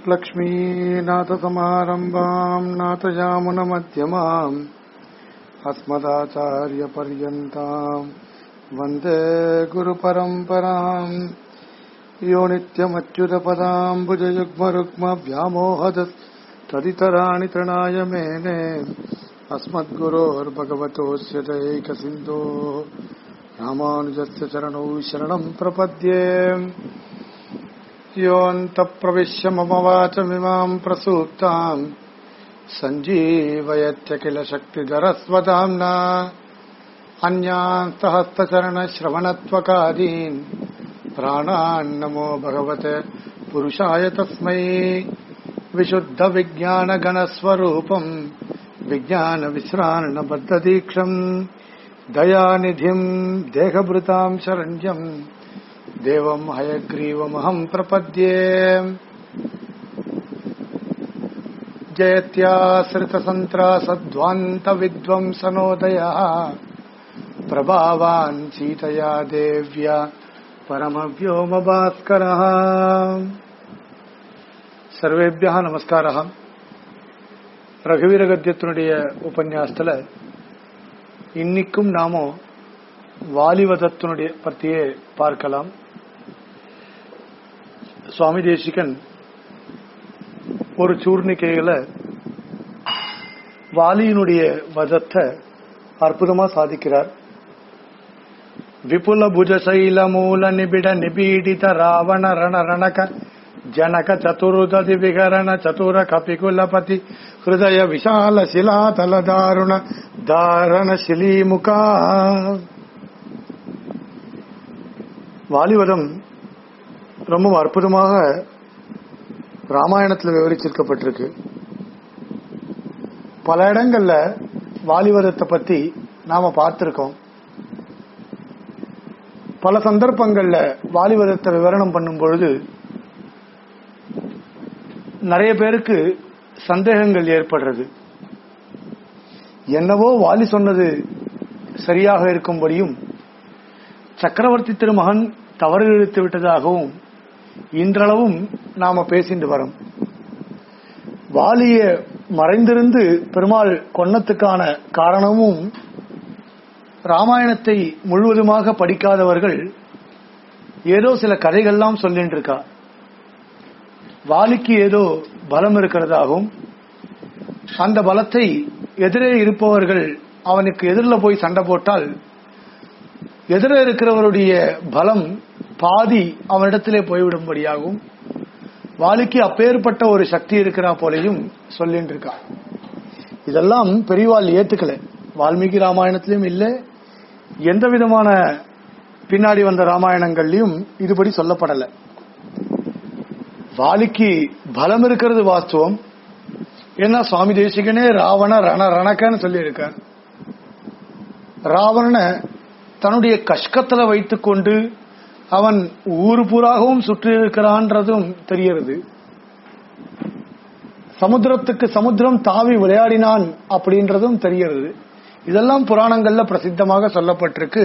लक्ष्मीनाथसमारम्भाम् नाथयामुनमध्यमाम् अस्मदाचार्यपर्यन्ताम् वन्दे गुरुपरम्पराम् यो नित्यमच्युतपदाम्बुजयुग्मरुग्मव्यामोहद तदितराणि तृणाय मेने अस्मद्गुरोर्भगवतोऽस्य दैकसिन्धोः रामानुजस्य चरणौ शरणम् प्रपद्ये योऽन्तप्रविश्य मम वाचमिमाम् प्रसूक्ताम् सञ्जीवयत्य किल शक्तिधरस्वदाम्ना अन्यान् सहस्रचरणश्रवणत्वकादीन् प्राणान्नमो भगवते पुरुषाय तस्मै विशुद्धविज्ञानगणस्वरूपम् विज्ञानविश्राणबद्धदीक्षम् दयानिधिम् देहभृताम् शरण्यम् देवम् हयग्रीवमहम् प्रपद्ये जयत्याश्रितसन्त्रासध्वान्तविद्वंसनोदयः प्रभावान् सीतया देव्या परमव्योमभास्करः சர்வேபியா நமஸ்காரா ரகுவீர கத்தியத்தினுடைய உபன்யாசத்துல இன்னைக்கும் நாம வாலிவதத்தினுடைய பற்றியே பார்க்கலாம் சுவாமி தேசிகன் ஒரு சூர்ணிக்கையில வாலியினுடைய வதத்தை அற்புதமா சாதிக்கிறார் விபுல புஜசைல மூல நிபிட நிபீடித ராவண ரண ரணக ಜನಕ ಚತುರುದಧಿ ವಿಹರಣ ಚತುರ ಕಪಿಕುಲಪತಿ ಹೃದಯ ವಿಶಾಲ ಶಿಲಾತಲ ದಾರುಣ ಧಾರಣ ಶಿಲೀಮುಖ வாலிவதம் ரொம்ப அற்புதமாக ராமாயணத்தில் விவரிச்சிருக்கப்பட்டிருக்கு பல இடங்கள்ல வாலிவதத்தை பத்தி நாம பார்த்திருக்கோம் பல சந்தர்ப்பங்கள்ல வாலிவதத்தை விவரணம் பண்ணும் பொழுது நிறைய பேருக்கு சந்தேகங்கள் ஏற்படுறது என்னவோ வாலி சொன்னது சரியாக இருக்கும்படியும் சக்கரவர்த்தி திருமகன் தவறு இழுத்து விட்டதாகவும் இன்றளவும் நாம பேசிட்டு வரோம் வாலிய மறைந்திருந்து பெருமாள் கொன்னத்துக்கான காரணமும் ராமாயணத்தை முழுவதுமாக படிக்காதவர்கள் ஏதோ சில கதைகள்லாம் சொல்லிட்டு இருக்கா வாலிக்கு ஏதோ பலம் இருக்கிறதாகவும் அந்த பலத்தை எதிரே இருப்பவர்கள் அவனுக்கு எதிரில் போய் சண்டை போட்டால் எதிரே இருக்கிறவருடைய பலம் பாதி அவனிடத்திலே போய்விடும்படியாகவும் வாலிக்கு அப்பேற்பட்ட ஒரு சக்தி இருக்கிறா போலையும் சொல்லிட்டு இருக்கா இதெல்லாம் பெரியவாள் ஏத்துக்கல வால்மீகி ராமாயணத்திலும் இல்லை எந்த விதமான பின்னாடி வந்த ராமாயணங்கள்லயும் இதுபடி சொல்லப்படலை வாலிக்கு பலம் இருக்கிறது வாஸ்தவம் ஏன்னா சுவாமி தேசிகனே ராவண ரண ரணக்கன்னு சொல்லி இருக்கார் ராவணனை தன்னுடைய கஷ்கத்துல வைத்துக் கொண்டு அவன் ஊரு பூராகவும் சுற்றி இருக்கிறான்றதும் தெரிகிறது சமுத்திரத்துக்கு சமுத்திரம் தாவி விளையாடினான் அப்படின்றதும் தெரிகிறது இதெல்லாம் புராணங்கள்ல பிரசித்தமாக சொல்லப்பட்டிருக்கு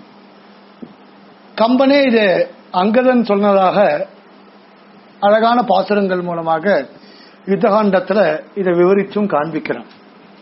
கம்பனே இதை அங்கதன் சொன்னதாக அழகான பாசுரங்கள் மூலமாக யுத்தகாண்டத்துல இதை விவரிச்சும் காண்பிக்கிறான்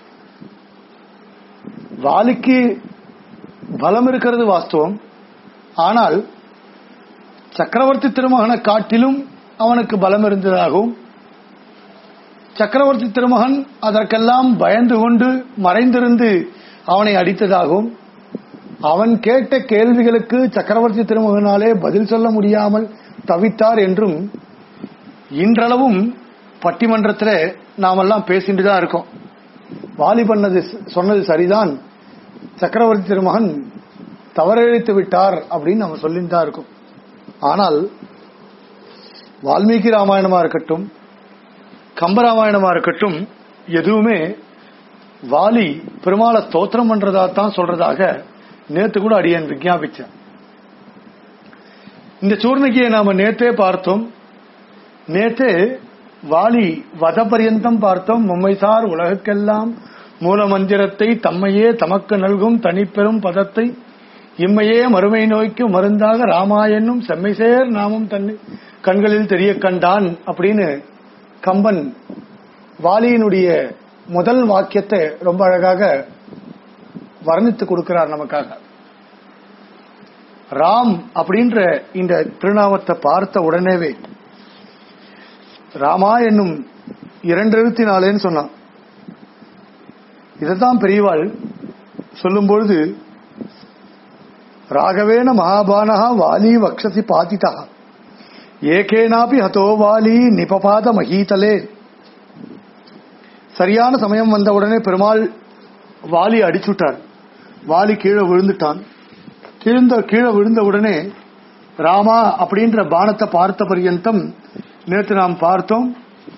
வாலிக்கு பலம் இருக்கிறது வாஸ்தவம் ஆனால் சக்கரவர்த்தி திருமகனை காட்டிலும் அவனுக்கு பலம் இருந்ததாகவும் சக்கரவர்த்தி திருமகன் அதற்கெல்லாம் பயந்து கொண்டு மறைந்திருந்து அவனை அடித்ததாகவும் அவன் கேட்ட கேள்விகளுக்கு சக்கரவர்த்தி திருமகனாலே பதில் சொல்ல முடியாமல் தவித்தார் என்றும் இன்றளவும் பட்டிமன்றத்தில் நாமெல்லாம் பேசிட்டு தான் இருக்கோம் வாலி பண்ணது சொன்னது சரிதான் சக்கரவர்த்தி திருமகன் தவறழித்து விட்டார் அப்படின்னு நம்ம சொல்லிட்டு தான் இருக்கோம் ஆனால் வால்மீகி ராமாயணமா இருக்கட்டும் கம்பராமாயணமா இருக்கட்டும் எதுவுமே வாலி பெருமாளை ஸ்தோத்திரம் பண்றதா தான் சொல்றதாக நேத்து கூட அடியன் விஜாபிச்சேன் இந்த சூர்ணகியை நாம நேத்தே பார்த்தோம் நேத்து வாலி வத பரியந்தம் பார்த்தோம் மும்மைசார் உலகுக்கெல்லாம் மூல மந்திரத்தை தம்மையே தமக்கு நல்கும் தனிப்பெரும் பதத்தை இம்மையே மறுமை நோய்க்கு மருந்தாக ராமாயணும் செம்மைசேர் நாமம் தன்னை கண்களில் தெரிய கண்டான் அப்படின்னு கம்பன் வாலியினுடைய முதல் வாக்கியத்தை ரொம்ப அழகாக வர்ணித்து கொடுக்கிறார் நமக்காக ராம் அப்படின்ற இந்த திருநாமத்தை பார்த்த உடனேவே ராமா என்னும் இரண்டு எழுத்தினாலேன்னு சொன்னான் இதைத்தான் பெரியவாள் சொல்லும் பொழுது ராகவேன மகாபானகா வாலி வக்ஷசி பாதிதா ஏகேனாபி ஹதோ வாலி நிபபாத மகீதலே சரியான சமயம் வந்த உடனே பெருமாள் வாலி அடிச்சுட்டார் வாலி கீழே விழுந்துட்டான் கீழ்ந்த கீழே விழுந்த உடனே ராமா அப்படின்ற பானத்தை பார்த்த பர்யந்தம் நேற்று நாம் பார்த்தோம்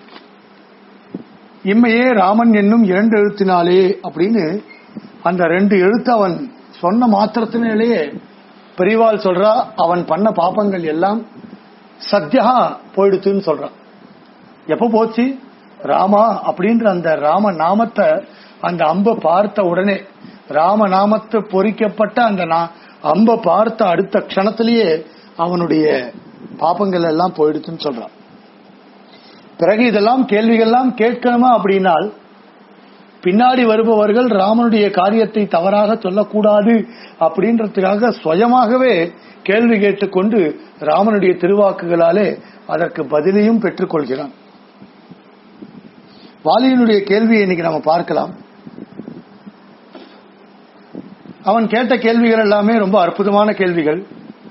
இம்மையே ராமன் என்னும் இரண்டு எழுத்தினாலே அப்படின்னு அந்த ரெண்டு எழுத்து அவன் சொன்ன மாத்திரத்தினாலேயே பெரியவாள் சொல்றா அவன் பண்ண பாப்பங்கள் எல்லாம் சத்யா போயிடுத்துன்னு சொல்றான் எப்ப போச்சு ராமா அப்படின்ற அந்த ராம நாமத்தை அந்த அம்ப பார்த்த உடனே ராம நாமத்தை பொறிக்கப்பட்ட அந்த நா- அம்ப பார்த்த அடுத்த க்ஷணத்திலேயே அவனுடைய பாப்பங்கள் எல்லாம் போயிடுச்சுன்னு சொல்றான் பிறகு இதெல்லாம் கேள்விகள்லாம் கேட்கணுமா அப்படின்னால் பின்னாடி வருபவர்கள் ராமனுடைய காரியத்தை தவறாக சொல்லக்கூடாது அப்படின்றதுக்காக சுயமாகவே கேள்வி கேட்டுக்கொண்டு ராமனுடைய திருவாக்குகளாலே அதற்கு பதிலையும் பெற்றுக்கொள்கிறான் வாலியினுடைய கேள்வியை இன்னைக்கு நம்ம பார்க்கலாம் அவன் கேட்ட கேள்விகள் எல்லாமே ரொம்ப அற்புதமான கேள்விகள்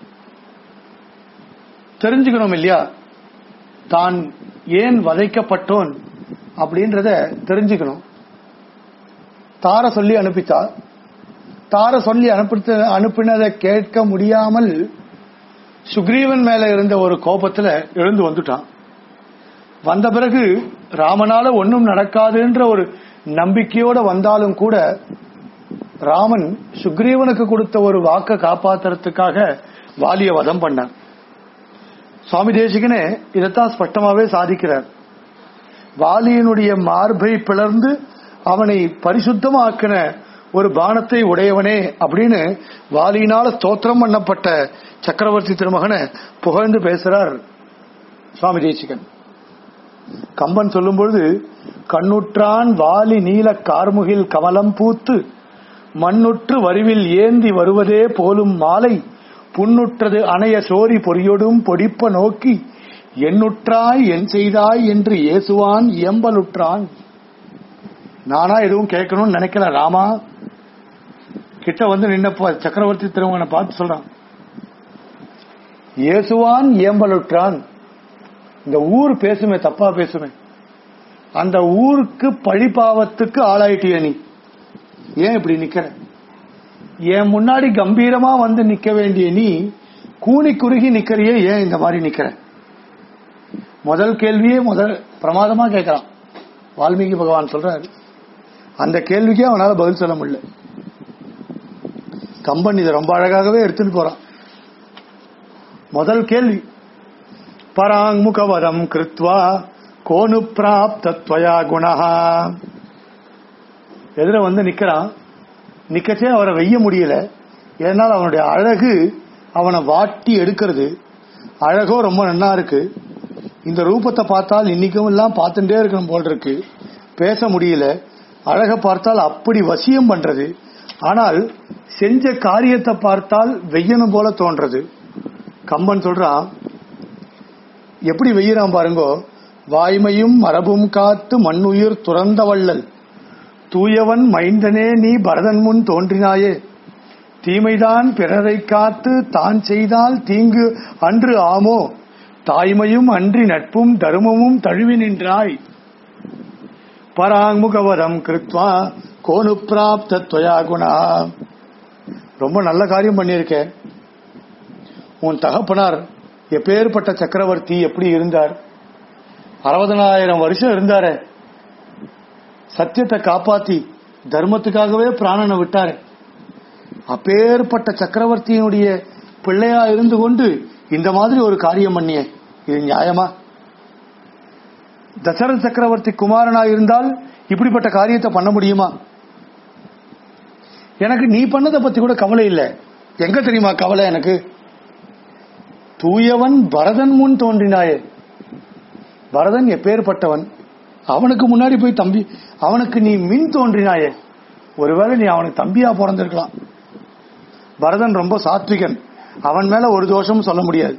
தெரிஞ்சுக்கணும் இல்லையா தான் ஏன் வதைக்கப்பட்டோன் அப்படின்றத தெரிஞ்சுக்கணும் தார சொல்லி அனுப்பித்தா தார சொல்லி அனுப்பித்த அனுப்பினதை கேட்க முடியாமல் சுக்ரீவன் மேல இருந்த ஒரு கோபத்துல எழுந்து வந்துட்டான் வந்த பிறகு ராமனால ஒன்றும் நடக்காதுன்ற ஒரு நம்பிக்கையோட வந்தாலும் கூட ராமன் சுக்ரீவனுக்கு கொடுத்த ஒரு வாக்க காப்பாத்துறதுக்காக வாலிய வதம் பண்ணான் சுவாமி தேசிகனே இதைத்தான் ஸ்பஷ்டமாவே சாதிக்கிறார் வாலியினுடைய மார்பை பிளர்ந்து அவனை பரிசுத்தமாக்கின ஒரு பானத்தை உடையவனே அப்படின்னு வாலியினால ஸ்தோத்திரம் பண்ணப்பட்ட சக்கரவர்த்தி திருமகனை புகழ்ந்து பேசுறார் சுவாமி தேசிகன் கம்பன் சொல்லும்பொழுது கண்ணுற்றான் வாலி நீல கார்முகில் கமலம் பூத்து மண்ணுற்று வரிவில் ஏந்தி வருவதே போலும் மாலை புண்ணுற்றது அணைய சோரி பொறியொடும் பொடிப்ப நோக்கி என்னுற்றாய் என் செய்தாய் என்று ஏசுவான் இயம்பலுற்றான் நானா எதுவும் கேட்கணும்னு நினைக்கல ராமா கிட்ட வந்து நின்னப்ப சக்கரவர்த்தி திருமகனை பார்த்து சொல்றான் ஏசுவான் இயம்பலுற்றான் இந்த ஊர் பேசுமே தப்பா பேசுமே அந்த ஊருக்கு பழிபாவத்துக்கு ஆளாயிட்டிய நீ ஏன் இப்படி நிக்கிற என் முன்னாடி கம்பீரமா வந்து நிக்க வேண்டிய நீ கூனி குறுகி நிக்கிறியே ஏன் இந்த மாதிரி நிக்கிற முதல் கேள்வியே முதல் பிரமாதமா கேட்கறான் வால்மீகி பகவான் சொல்றாரு அந்த கேள்விக்கே அவனால பதில் சொல்ல முடியல கம்பன் இதை ரொம்ப அழகாகவே எடுத்துட்டு போறான் முதல் கேள்வி பராங்முகவதம் கிருத்வா கோனு பிராப்தத்வயா குணஹா எதிர வந்து நிக்கிறான் நிக்கச்சே அவரை வெய்ய முடியல ஏன்னால் அவனுடைய அழகு அவனை வாட்டி எடுக்கிறது அழகோ ரொம்ப நன்னா இருக்கு இந்த ரூபத்தை பார்த்தால் இன்னைக்கும் எல்லாம் பார்த்துட்டே இருக்கணும் போல் இருக்கு பேச முடியல அழக பார்த்தால் அப்படி வசியம் பண்றது ஆனால் செஞ்ச காரியத்தை பார்த்தால் வெய்யணும் போல தோன்றது கம்பன் சொல்றான் எப்படி வெய்யறான் பாருங்கோ வாய்மையும் மரபும் காத்து மண்ணுயிர் துறந்த வள்ளல் தூயவன் மைந்தனே நீ பரதன் முன் தோன்றினாயே தீமைதான் பிறரை காத்து தான் செய்தால் தீங்கு அன்று ஆமோ தாய்மையும் அன்றி நட்பும் தருமமும் தழுவி நின்றாய் பராங்முகவரம் கிருத்வா கோனு பிராப்த துவயா குணா ரொம்ப நல்ல காரியம் பண்ணியிருக்கேன் உன் தகப்பனார் எப்பேற்பட்ட சக்கரவர்த்தி எப்படி இருந்தார் அறுபதனாயிரம் வருஷம் இருந்தாரே சத்தியத்தை காப்பாத்தி தர்மத்துக்காகவே பிராணனை விட்டாரு அப்பேற்பட்ட சக்கரவர்த்தியினுடைய பிள்ளையா இருந்து கொண்டு இந்த மாதிரி ஒரு காரியம் பண்ணிய இது நியாயமா தசரத சக்கரவர்த்தி குமாரனா இருந்தால் இப்படிப்பட்ட காரியத்தை பண்ண முடியுமா எனக்கு நீ பண்ணதை பத்தி கூட கவலை இல்லை எங்க தெரியுமா கவலை எனக்கு தூயவன் பரதன் முன் தோன்றினாயே பரதன் எப்பேற்பட்டவன் அவனுக்கு முன்னாடி போய் தம்பி அவனுக்கு நீ மின் தோன்றினாயே ஒருவேளை நீ அவனுக்கு தம்பியா பிறந்திருக்கலாம் பரதன் ரொம்ப சாத்விகன் அவன் மேல ஒரு தோஷமும் சொல்ல முடியாது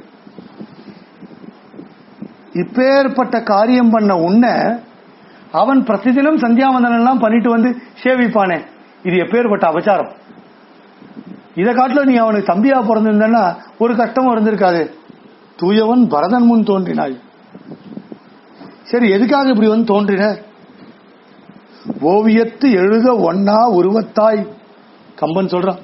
இப்பேற்பட்ட காரியம் பண்ண உன்னை அவன் பிரசிதிலும் சந்தியாவந்தனம் எல்லாம் பண்ணிட்டு வந்து சேவிப்பானே இது எப்பேற்பட்ட அபச்சாரம் இதை காட்டில நீ அவனுக்கு தம்பியா பிறந்திருந்தன்னா ஒரு கஷ்டமும் இருந்திருக்காது தூயவன் பரதன் முன் தோன்றினாய் சரி எதுக்காக இப்படி வந்து தோன்றின ஓவியத்து எழுத ஒன்னா உருவத்தாய் கம்பன் சொல்றான்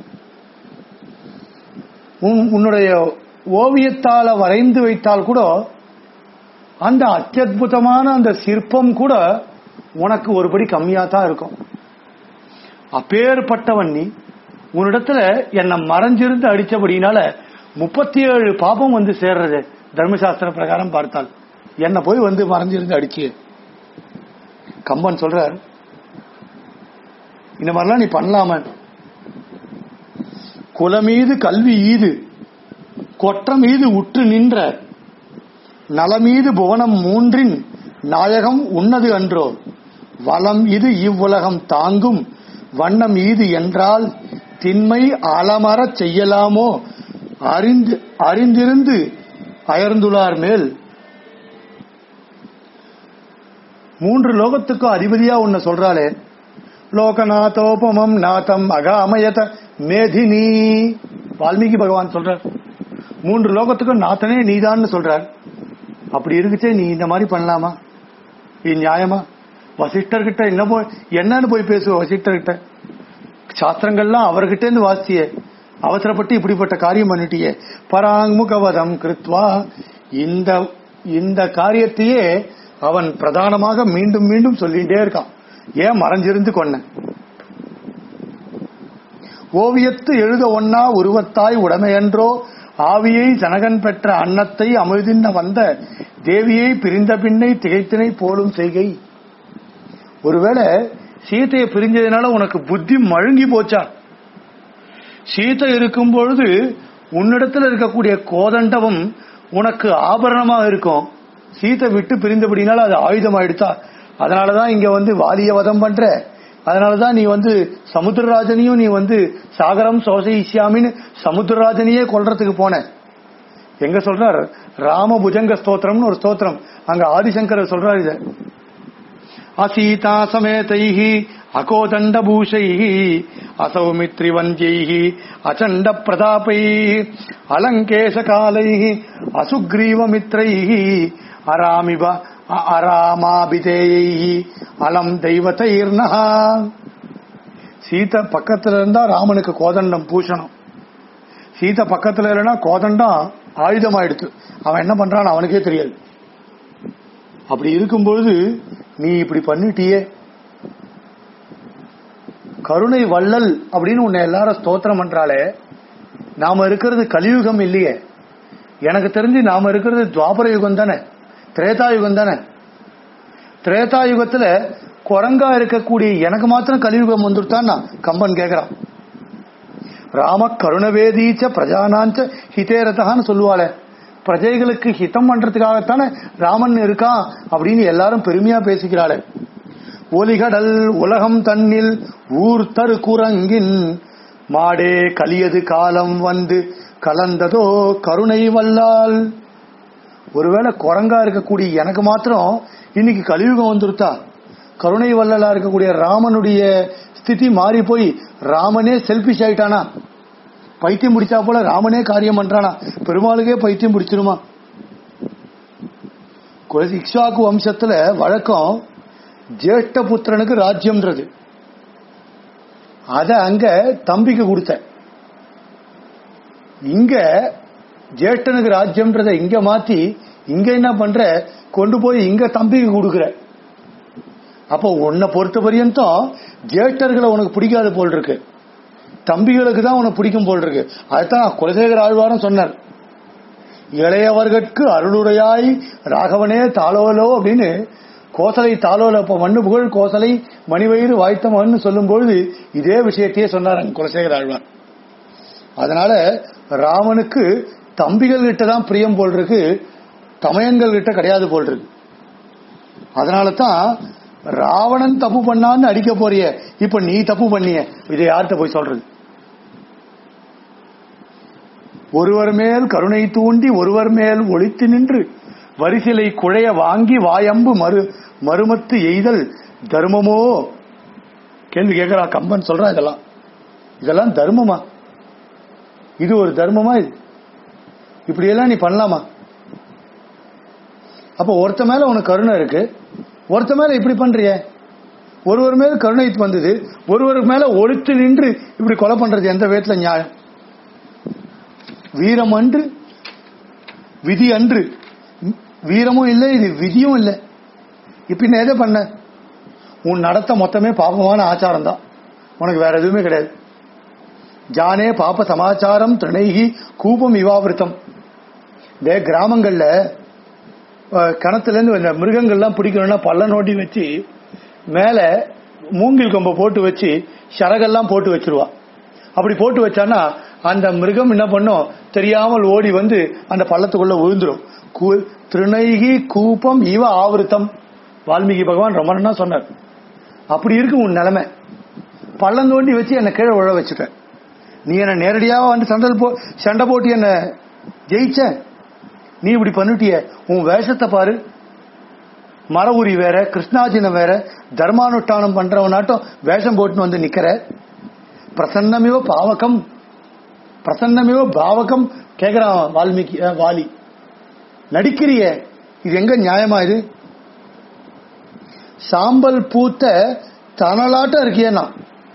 உன்- உன்னுடைய ஓவியத்தால வரைந்து வைத்தால் கூட அந்த அத்தியுதமான அந்த சிற்பம் கூட உனக்கு ஒருபடி கம்மியா தான் இருக்கும் அப்பேற்பட்டவன் நீ உன்னிடத்துல என்னை மறைஞ்சிருந்து அடிச்சபடினால முப்பத்தி ஏழு பாபம் வந்து சேர்றது தர்மசாஸ்திர பிரகாரம் பார்த்தால் என்ன போய் வந்து மறைஞ்சிருந்து அடிச்சியே கம்பன் சொல்றார் இந்த மாதிரிலாம் நீ பண்ணலாம குலமீது கல்வி ஈது கொற்ற மீது உற்று நின்ற நலமீது புவனம் மூன்றின் நாயகம் உன்னது அன்றோ வளம் இது இவ்வுலகம் தாங்கும் வண்ணம் ஈது என்றால் திண்மை அலமரச் செய்யலாமோ அறிந்து அறிந்திருந்து அயர்ந்துளார் மேல் மூன்று லோகத்துக்கும் அதிபதியா உன்னை சொல்றாளே லோகநாதோபமம் நாதம் அகாமயத மேதினி வால்மீகி பகவான் சொல்றார் மூன்று லோகத்துக்கும் நாத்தனே நீதான்னு சொல்றார் அப்படி இருக்குச்சே நீ இந்த மாதிரி பண்ணலாமா இது நியாயமா வசிஷ்டர்கிட்ட என்ன போய் என்னன்னு போய் பேசுவ வசிஷ்டர்கிட்ட சாஸ்திரங்கள்லாம் அவர்கிட்ட இருந்து வாசியே அவசரப்பட்டு இப்படிப்பட்ட காரியம் பண்ணிட்டியே பராங்முகவதம் கிருத்வா இந்த இந்த காரியத்தையே அவன் பிரதானமாக மீண்டும் மீண்டும் சொல்லிட்டே இருக்கான் ஏன் மறைஞ்சிருந்து கொன்ன ஓவியத்து எழுத ஒன்னா உருவத்தாய் உடமையன்றோ ஆவியை ஜனகன் பெற்ற அன்னத்தை அமிழ்தின்ன வந்த தேவியை பிரிந்த பின்னை திகைத்தினை போலும் செய்கை ஒருவேளை சீதையை பிரிஞ்சதுனால உனக்கு புத்தி மழுங்கி போச்சா சீதை இருக்கும் பொழுது உன்னிடத்தில் இருக்கக்கூடிய கோதண்டவம் உனக்கு ஆபரணமாக இருக்கும் சீதை விட்டு பிரிந்தபடினால அது ஆயுதம் ஆயிடுச்சா அதனாலதான் இங்க வந்து வாலிய வதம் பண்ற அதனாலதான் நீ வந்து சமுத்திரராஜனையும் நீ வந்து சாகரம் சோசை இஸ்யாமின்னு சமுத்திரராஜனையே கொல்றதுக்கு போன எங்க சொல்றார் ராம புஜங்க ஸ்தோத்திரம்னு ஒரு ஸ்தோத்திரம் அங்க ஆதிசங்கரர் சொல்றார் இத அசீதா சமேதைः அகோதண்டபூஷைः असौमित्रिवन्द्यैः अचण्डप्रतापैः अलङ्केशकालैः असुग्रीवमित्रैः अरामिव अ- अरामाभिधेयैः அலம் தெய்வத்தைர்னஹ சீதை பக்கத்துல இருந்தா ராமனுக்கு கோதண்டம் பூஷணம் சீதை பக்கத்துல இல்லைன்னா கோதண்டம் ஆயுதம் ஆயிடுத்து அவன் என்ன பண்றான்னு அவனுக்கே தெரியாது அப்படி இருக்கும்பொழுது நீ இப்படி பண்ணிட்டியே கருணை வள்ளல் அப்படின்னு உன்னை எல்லாரும் ஸ்தோத்திரம் பண்றாளே நாம இருக்கிறது கலியுகம் இல்லையே எனக்கு தெரிஞ்சு நாம இருக்கிறது துவாபர யுகம் தானே திரேதா யுகம் தானே திரேதா யுகத்துல குரங்கா இருக்கக்கூடிய எனக்கு மாத்திரம் கலியுகம் வந்துருத்தான்னா கம்பன் கேக்குறான் ராம கருணவேதீச்ச பிரஜானாஞ்ச ஹிதேரதான்னு சொல்லுவாளே பிரஜைகளுக்கு ஹிதம் பண்றதுக்காகத்தானே ராமன் இருக்கான் அப்படின்னு எல்லாரும் பெருமையா பேசிக்கிறாளே ஒலிகடல் உலகம் தன்னில் ஊர் தரு குரங்கின் மாடே கலியது காலம் வந்து கலந்ததோ கருணை வல்லால் ஒருவேளை குரங்கா இருக்கக்கூடிய எனக்கு மாத்திரம் இன்னைக்கு கலியுகம் வந்துருத்தா கருணை வள்ளலா இருக்கக்கூடிய ராமனுடைய ஸ்திதி மாறி போய் ராமனே செல்பிஷ் ஆயிட்டானா பைத்தியம் பிடிச்சா போல ராமனே காரியம் பண்றானா பெருமாளுக்கே பைத்தியம் பிடிச்சிருமா குல- இக்ஷாக்கு வம்சத்துல வழக்கம் ஜேஷ்ட புத்திரனுக்கு ராஜ்யம்ன்றது அத அங்க தம்பிக்கு கொடுத்த இங்க ஜேஷ்டனுக்கு ராஜ்யம்ன்றத இங்க மாத்தி இங்க என்ன பண்ற கொண்டு போய் இங்க தம்பிக்கு கொடுக்குற அப்போ உன்னை பொறுத்த பரியந்தம் ஜேஷ்டர்களை உனக்கு பிடிக்காது போல் இருக்கு தம்பிகளுக்கு தான் உனக்கு பிடிக்கும் போல் இருக்கு அதுதான் குலசேகர ஆழ்வாரும் சொன்னார் இளையவர்கட்கு அருளுடையாய் ராகவனே தாளோலோ அப்படின்னு கோசலை தாளோல இப்ப மண்ணு புகழ் கோசலை மணிவயிறு வாய்த்த மண்ணு சொல்லும் பொழுது இதே விஷயத்தையே சொன்னார் அங்க குலசேகர ஆழ்வார் அதனால ராமனுக்கு தம்பிகள் கிட்ட தான் பிரியம் போல் இருக்கு தமயங்கள் கிட்ட கிடையாது போல் இருக்கு அதனால தான் ராவணன் தப்பு பண்ணான்னு அடிக்க போறிய இப்ப நீ தப்பு பண்ணிய இதை யார்கிட்ட போய் சொல்றது ஒருவர் மேல் கருணை தூண்டி ஒருவர் மேல் ஒளித்து நின்று வரிசிலை குழைய வாங்கி வாயம்பு மறு மறுமத்து எய்தல் தர்மமோ கேள்வி கேட்கிறா கம்பன் சொல்றா இதெல்லாம் இதெல்லாம் தர்மமா இது ஒரு தர்மமா இது இப்படியெல்லாம் நீ பண்ணலாமா அப்ப ஒருத்த மேல உனக்கு கருணை இருக்கு ஒருத்த மேல இப்படி பண்றிய ஒருவர் மேல கருணை வந்தது ஒருவர் மேல ஒழித்து நின்று இப்படி கொலை பண்றது எந்த விதத்துல நியாயம் வீரம் அன்று விதி அன்று வீரமும் இல்லை இது விதியும் இல்லை இப்ப நீ எதை பண்ண உன் நடத்த மொத்தமே பாபமான ஆச்சாரம் தான் உனக்கு வேற எதுவுமே கிடையாது ஜானே பாப்ப சமாச்சாரம் திணைகி கூபம் இவாவிருத்தம் இந்த கிராமங்கள்ல அஹ், கிணத்துல இருந்து இந்த மிருகங்கள்லாம் பிடிக்கணும்னா பள்ள நோண்டி வச்சு மேல மூங்கில் கொம்பை போட்டு வச்சு சரகெல்லாம் போட்டு வச்சிருவா அப்படி போட்டு வச்சானா அந்த மிருகம் என்ன பண்ணும் தெரியாமல் ஓடி வந்து அந்த பள்ளத்துக்குள்ள விழுந்துரும் கூ- திருநைகி கூப்பம் இவ ஆவருத்தம் வால்மீகி பகவான் ரொம்ப நன்னா சொன்னார் அப்படி இருக்கு உன் நிலைமை பள்ளம் தோண்டி வச்சு என்னை கீழே விழ வச்சுட்ட நீ என்ன நேரடியாக வந்து சண்டை போ சண்டை போட்டு என்ன ஜெயிச்ச நீ இப்படி பண்ணிட்டிய உன் வேஷத்தை பாரு மரவுரி வேற கிருஷ்ணாஜினம் வேற தர்மானுஷ்டானம் பண்றவனாட்டம் வேஷம் போட்டுன்னு வந்து நிக்கிற பிரசன்னமிவ பாவகம் பிரசன்னமிவ பாவகம் கேக்குறான் வால்மீகி அஹ், வாலி நடிக்கிறிய இது எங்க நியாயமா இது சாம்பல் பூத்த தணலாட்டம் இருக்கியே நான்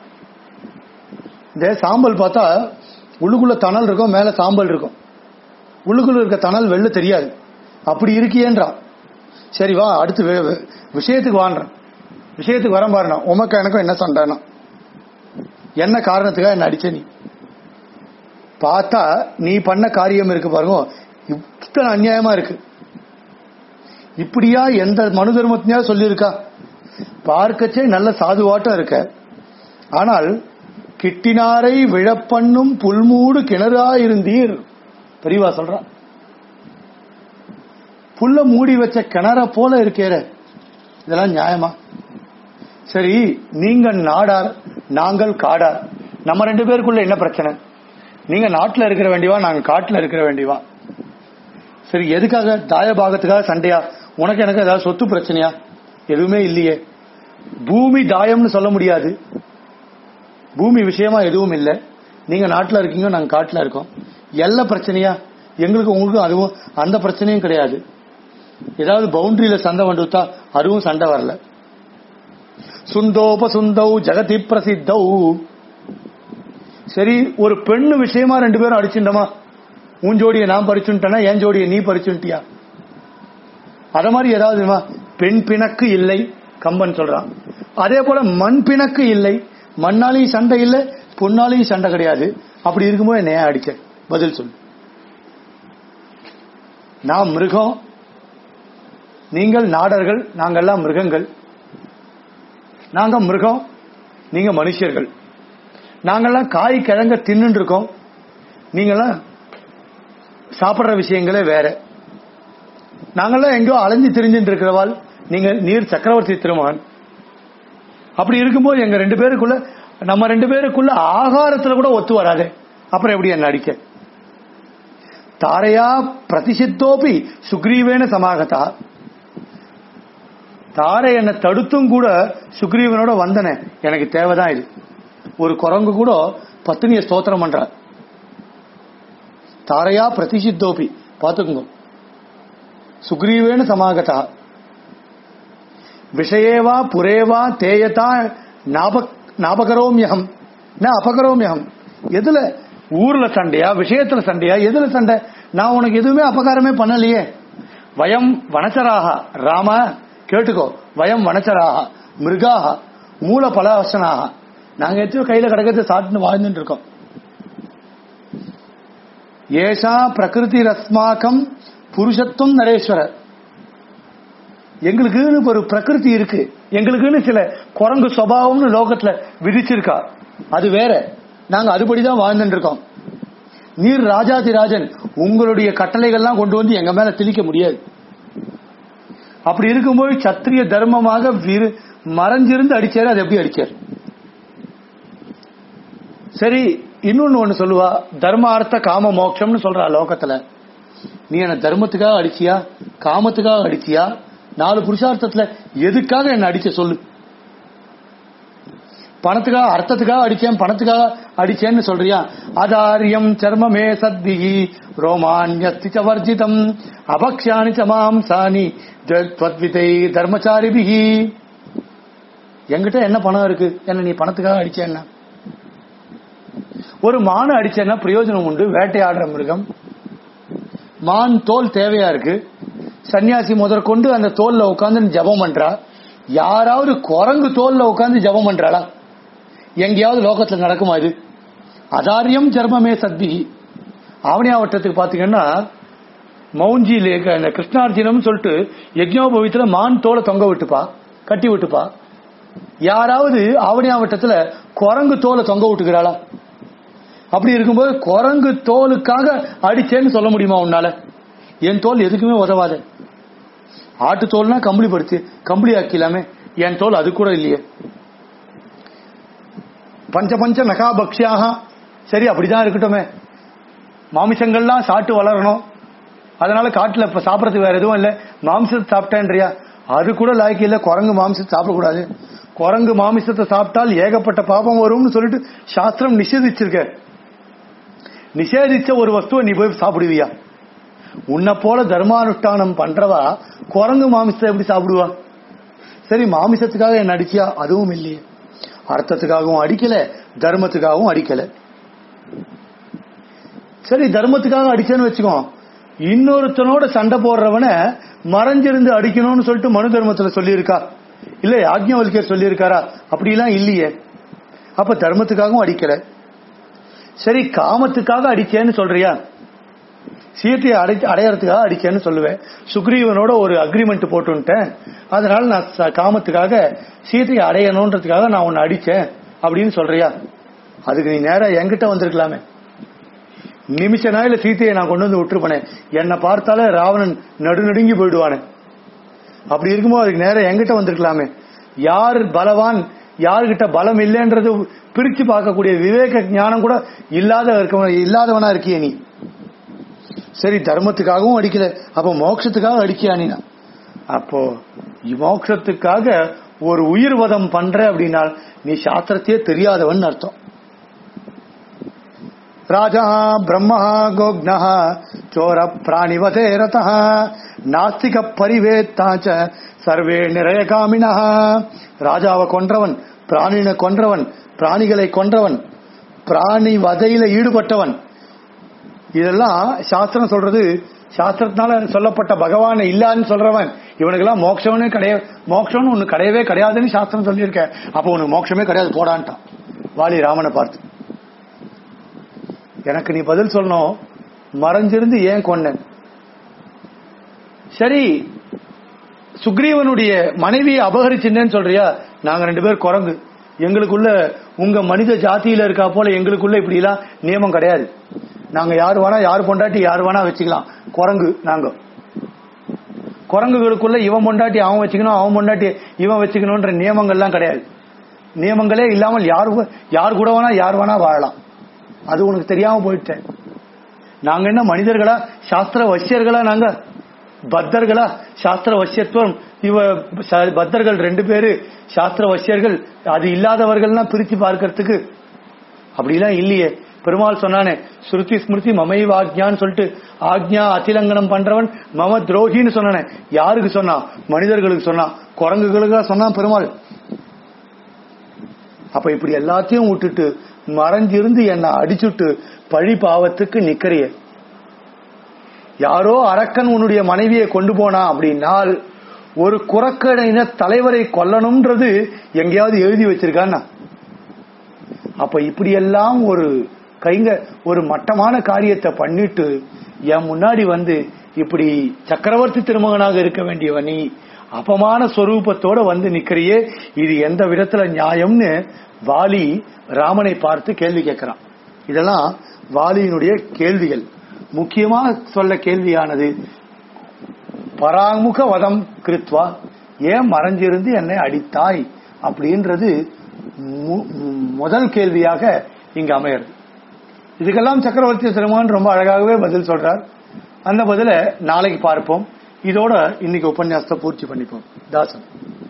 இந்த சாம்பல் பார்த்தா உள்ளுக்குள்ள தணல் இருக்கும் மேல சாம்பல் இருக்கும் உள்ளுக்குள்ள இருக்க தணல் வெளில தெரியாது அப்படி இருக்கியேன்றான் சரி வா அடுத்து வே- வே- விஷயத்துக்கு வான்றேன் விஷயத்துக்கு வரேன் பாருண்ணா உமக்கு எனக்கும் என்ன சண்டைனா என்ன காரணத்துக்காக என்ன அடிச்ச நீ பார்த்தா நீ பண்ண காரியம் இருக்கு பாருங்க இத்தனை அநியாயமா இருக்கு இப்படியா எந்த மனு தர்மத்தினா சொல்லியிருக்கா பார்க்கச்சே நல்ல சாதுவாட்டம் இருக்க ஆனால் கிட்டினாரை விழப்பண்ணும் புல்மூடு கிணறா இருந்தீர் பெரியவா சொல்றா புல்ல மூடி வச்ச கிணற போல இருக்கேற இதெல்லாம் நியாயமா சரி நீங்க நாடார் நாங்கள் காடார் நம்ம ரெண்டு பேருக்குள்ள என்ன பிரச்சனை நீங்க நாட்டுல இருக்கிற வேண்டியவா நாங்க காட்டுல இருக்கிற வேண்டியவா சரி எதுக்காக தாயபாகத்துக்காக சண்டையா உனக்கு எனக்கு ஏதாவது சொத்து பிரச்சனையா எதுவுமே இல்லையே பூமி தாயம்னு சொல்ல முடியாது பூமி விஷயமா எதுவும் இல்லை நீங்க நாட்டுல இருக்கீங்க நாங்க காட்டுல இருக்கோம் எல்ல பிரச்சனையா எங்களுக்கு உங்களுக்கும் அதுவும் அந்த பிரச்சனையும் கிடையாது ஏதாவது பவுண்டரியில சண்டை வந்துட்டா அதுவும் சண்டை வரல சுந்தோப சுந்தௌ ஜெகதி பிரசித்தௌ சரி ஒரு பெண்ணு விஷயமா ரெண்டு பேரும் அடிச்சுட்டோமா உன் ஜோடியை நான் பறிச்சுட்டேனா என் ஜோடியை நீ பறிச்சுட்டியா அத மாதிரி ஏதாவது தெரியுமா? பெண் பிணக்கு இல்லை கம்பன் சொல்றான் அதே போல மண் பிணக்கு இல்லை மண்ணாலையும் சண்டை இல்லை பொன்னாலையும் சண்டை கிடையாது அப்படி இருக்கும்போது என்ன ஏன் அடிச்ச பதில் சொல்லு நான் மிருகம் நீங்கள் நாடர்கள் நாங்கெல்லாம் மிருகங்கள் நாங்க மிருகம் நீங்க மனுஷர்கள் நாங்கெல்லாம் காய் கிழங்க தின்னு இருக்கோம் நீங்கெல்லாம் சாப்பிடுற விஷயங்களே வேற நாங்கெல்லாம் எங்கோ அலைஞ்சு திரிஞ்சுட்டு இருக்கிறவாள் நீங்க நீர் சக்கரவர்த்தி திருமகன் அப்படி இருக்கும்போது எங்க ரெண்டு பேருக்குள்ள நம்ம ரெண்டு பேருக்குள்ள ஆகாரத்துல கூட ஒத்து வராதே அப்புறம் எப்படி என்ன அடிக்க தாரையா பிரதிசித்தோபி சுக்ரீவேன சமாகதா தாரை என்னை தடுத்தும் கூட சுக்ரீவனோட வந்தனே எனக்கு தேவைதான் இது ஒரு குரங்கு கூட பத்தினிய ஸ்தோத்திரம் பண்றார் தாரையா பிரதிசித்தோபி பாத்துக்குங்க சுக்ரீவேன சமாகதா விஷயேவா புரேவா தேயதா ஞாபகரோமியகம் ந அபகரோமியகம் எதுல ஊர்ல சண்டையா விஷயத்துல சண்டையா எதுல சண்டை நான் உனக்கு எதுவுமே அபகாரமே பண்ணலையே வயம் வனச்சராக ராம கேட்டுக்கோ வயம் வனச்சராக மிருகாக மூல பலவசனாக நாங்க எத்தனையோ கையில கிடக்கிறத சாப்பிட்டு வாழ்ந்துட்டு இருக்கோம் ஏஷா பிரகிருதி ரஸ்மாக்கம் புருஷத்துவம் நரேஸ்வரர் எங்களுக்குன்னு ஒரு பிரகிருதி இருக்கு எங்களுக்குன்னு சில குரங்கு சுபாவம்னு லோகத்துல விதிச்சிருக்கா அது வேற நாங்க அதுபடிதான் வாழ்ந்துட்டு இருக்கோம் நீர் ராஜாதிராஜன் உங்களுடைய கட்டளைகள்லாம் கொண்டு வந்து எங்க மேல திணிக்க முடியாது அப்படி இருக்கும்போது சத்திரிய தர்மமாக விரு- மறைஞ்சிருந்து அடிச்சாரு அது எப்படி அடிச்சார் சரி இன்னொன்னு ஒண்ணு சொல்லுவா தர்ம அர்த்த காம மோட்சம்னு சொல்றா லோகத்துல நீ என்ன தர்மத்துக்காக அடிச்சியா காமத்துக்காக அடிச்சியா நாலு புருஷார்த்தத்துல எதுக்காக என்ன அடிச்ச சொல்லு பணத்துக்காக அர்த்தத்துக்காக அடிச்சேன் பணத்துக்காக அடிச்சேன்னு சொல்றியா அதாரியம் சர்மமே சத்பிகி ரோமான்யஸ்தி ச வர்ஜிதம் அபக்ஷானி ச மாம்சானி துவத்விதை தர்மச்சாரிபிகி என்கிட்ட என்ன பணம் இருக்கு என்ன நீ பணத்துக்காக அடிச்சேன்னா ஒரு மானை அடிச்சேன்னா பிரயோஜனம் உண்டு வேட்டையாடுற மிருகம் மான் தோல் தேவையா இருக்கு சன்னியாசி முதற்கொண்டு அந்த தோல்ல உட்கார்ந்து ஜபம் பண்றா யாராவது குரங்கு தோல்ல உட்கார்ந்து ஜபம் பண்றாளா எங்கேயாவது லோகத்துல நடக்குமா இது அதாரியம் சர்மமே சத்வி ஆவணியாவட்டத்துக்கு பாத்தீங்கன்னா மௌஞ்சி லேக் அந்த கிருஷ்ணார்ஜுனம் சொல்லிட்டு யஜ்னோபவித்துல மான் தோலை தொங்க விட்டுப்பா கட்டி விட்டுப்பா யாராவது ஆவணியாவட்டத்துல குரங்கு தோலை தொங்க விட்டுக்கிறாளா அப்படி இருக்கும்போது குரங்கு தோலுக்காக அடிச்சேன்னு சொல்ல முடியுமா உன்னால என் தோல் எதுக்குமே உதவாது ஆட்டு தோல்னா கம்பளி படுத்து கம்பளி ஆக்கிலாமே என் தோல் அது கூட இல்லையே பஞ்ச பஞ்ச நகாபக்ஷியாக சரி அப்படிதான் இருக்கட்டுமே மாமிசங்கள்லாம் சாட்டு வளரணும் அதனால காட்டுல இப்ப சாப்பிடறதுக்கு வேற எதுவும் இல்ல மாமிசத்தை சாப்பிட்டேன்றியா அது கூட லாய்க்கு இல்ல குரங்கு மாமிசத்தை சாப்பிடக்கூடாது குரங்கு மாமிசத்தை சாப்பிட்டால் ஏகப்பட்ட பாபம் வரும்னு சொல்லிட்டு சாஸ்திரம் நிஷேதிச்சிருக்க நிஷேதிச்ச ஒரு வஸ்துவை நீ போய் சாப்பிடுவியா உன்னை போல தர்மானுஷ்டானம் பண்றவா குரங்கு மாமிசத்தை எப்படி சாப்பிடுவா சரி மாமிசத்துக்காக என்ன அடிச்சியா அதுவும் இல்லையே அர்த்தத்துக்காகவும் அடிக்கல தர்மத்துக்காகவும் அடிக்கல சரி தர்மத்துக்காக அடிச்சேன்னு வச்சுக்கோ இன்னொருத்தனோட சண்டை போடுறவன மறைஞ்சிருந்து அடிக்கணும்னு சொல்லிட்டு மனு தர்மத்துல சொல்லியிருக்கா இல்ல யாஜ்ஞவல்யர் சொல்லியிருக்காரா அப்படிலாம் இல்லையே அப்ப தர்மத்துக்காகவும் அடிக்கல சரி காமத்துக்காக அடிச்சேன்னு சொல்றியா சீத்தையை அடை அடையறதுக்காக அடிச்சேன்னு சொல்லுவேன் சுக்ரீவனோட ஒரு அக்ரிமெண்ட் போட்டுன்ட்டேன் அதனால நான் ச- காமத்துக்காக சீத்தையை அடையணுன்றதுக்காக நான் உன்னை அடிச்சேன் அப்படின்னு சொல்றியா அதுக்கு நீ நேரா என்கிட்ட வந்திருக்கலாமே நிமிஷ நாயில சீத்தையை நான் கொண்டு வந்து விட்டுருப்பனே என்னை பார்த்தாலே ராவணன் நடுநடுங்கி போயிடுவானே அப்படி இருக்கும்போது அதுக்கு நேரம் என்கிட்ட வந்திருக்கலாமே யார் பலவான் யாருகிட்ட பலம் இல்லைன்றது பிரிச்சு பார்க்கக்கூடிய விவேக ஞானம் கூட இல்லாத இருக்க இல்லாதவனா இருக்கிய நீ சரி தர்மத்துக்காகவும் அடிக்கல அப்ப மோட்சத்துக்காக அடிக்கியா நீ அப்போ மோட்சத்துக்காக ஒரு உயிர் வதம் பண்ற அப்படின்னா நீ சாஸ்திரத்தையே தெரியாதவன் அர்த்தம் ராஜா பிரம்மா கோக்ன சோர பிராணிவதே ரத நாஸ்திக பரிவேத்தாச்ச சர்வே நிறைய காமினா ராஜாவை கொன்றவன் பிராணினை கொன்றவன் பிராணிகளை கொன்றவன் பிராணி வதையில ஈடுபட்டவன் இதெல்லாம் சாஸ்திரம் சொல்றது சாஸ்திரத்தினால சொல்லப்பட்ட பகவானை இல்லான்னு சொல்றவன் இவனுக்கெல்லாம் மோட்சம்னு கிடையாது மோட்சம்னு ஒண்ணு கிடையவே கிடையாதுன்னு சாஸ்திரம் சொல்லியிருக்க அப்போ உனக்கு மோட்சமே கிடையாது போடான்ட்டான் வாலி ராமனை பார்த்து எனக்கு நீ பதில் சொல்லணும் மறைஞ்சிருந்து ஏன் கொன்னேன் சரி சுக்ரீவனுடைய மனைவியை அபகரிச்சிருந்தேன்னு சொல்றியா நாங்க ரெண்டு பேர் குரங்கு எங்களுக்குள்ள உங்க மனித ஜாதியில இருக்கா போல எங்களுக்குள்ள இப்படி எல்லாம் நியமம் கிடையாது நாங்க யார் வேணா யார் பொண்டாட்டி யார் வேணா வச்சுக்கலாம் குரங்கு நாங்க குரங்குகளுக்குள்ள இவன் பொண்டாட்டி அவன் வச்சுக்கணும் அவன் பொண்டாட்டி இவன் வச்சுக்கணும்ன்ற நியமங்கள்லாம் கிடையாது நியமங்களே இல்லாமல் யார் கு- யார் கூட வேணா யார் வேணா வாழலாம் அது உனக்கு தெரியாம போயிட்டேன் நாங்க என்ன மனிதர்களா சாஸ்திர வசியர்களா நாங்க பத்தர்களா சாஸ்திர வசியத்துவம் இவ ச- பத்தர்கள் ரெண்டு பேரு சாஸ்திர வசியர்கள் அது இல்லாதவர்கள்லாம் பிரிச்சு பார்க்கறதுக்கு அப்படிலாம் இல்லையே பெருமாள் சொன்னானே ஸ்ருதி ஸ்மிருதி மமைவ ஆக்ஞான்னு சொல்லிட்டு ஆக்ஞா அத்திலங்கனம் பண்றவன் மம துரோகின்னு சொன்னானே யாருக்கு சொன்னான் மனிதர்களுக்கு சொன்னான் குரங்குகளுக்கா சொன்னான் பெருமாள் அப்ப இப்படி எல்லாத்தையும் விட்டுட்டு மறைஞ்சிருந்து என்ன அடிச்சுட்டு பழி பாவத்துக்கு நிக்கிறிய யாரோ அரக்கன் உன்னுடைய மனைவியை கொண்டு போனா அப்படின்னால் ஒரு குரக்கடையின தலைவரை கொல்லணும்ன்றது எங்கேயாவது எழுதி வச்சிருக்கான்னா அப்ப இப்படியெல்லாம் ஒரு கைங்க ஒரு மட்டமான காரியத்தை பண்ணிட்டு என் முன்னாடி வந்து இப்படி சக்கரவர்த்தி திருமகனாக இருக்க வேண்டியவன் நீ அபமான ஸ்வரூபத்தோட வந்து நிக்கிறியே இது எந்த விதத்துல நியாயம்னு வாலி ராமனை பார்த்து கேள்வி கேட்கிறான் இதெல்லாம் வாலியினுடைய கேள்விகள் முக்கியமா சொல்ல கேள்வியானது பராமுக வதம் கிருத்வா ஏன் மறைஞ்சிருந்து என்னை அடித்தாய் அப்படின்றது மு- முதல் கேள்வியாக இங்க அமையிறது இதுக்கெல்லாம் சக்கரவர்த்தி திருமகன் ரொம்ப அழகாகவே பதில் சொல்றார் அந்த பதில நாளைக்கு பார்ப்போம் இதோட இன்னைக்கு உபன்யாசத்தை பூர்த்தி பண்ணிப்போம் தாசன்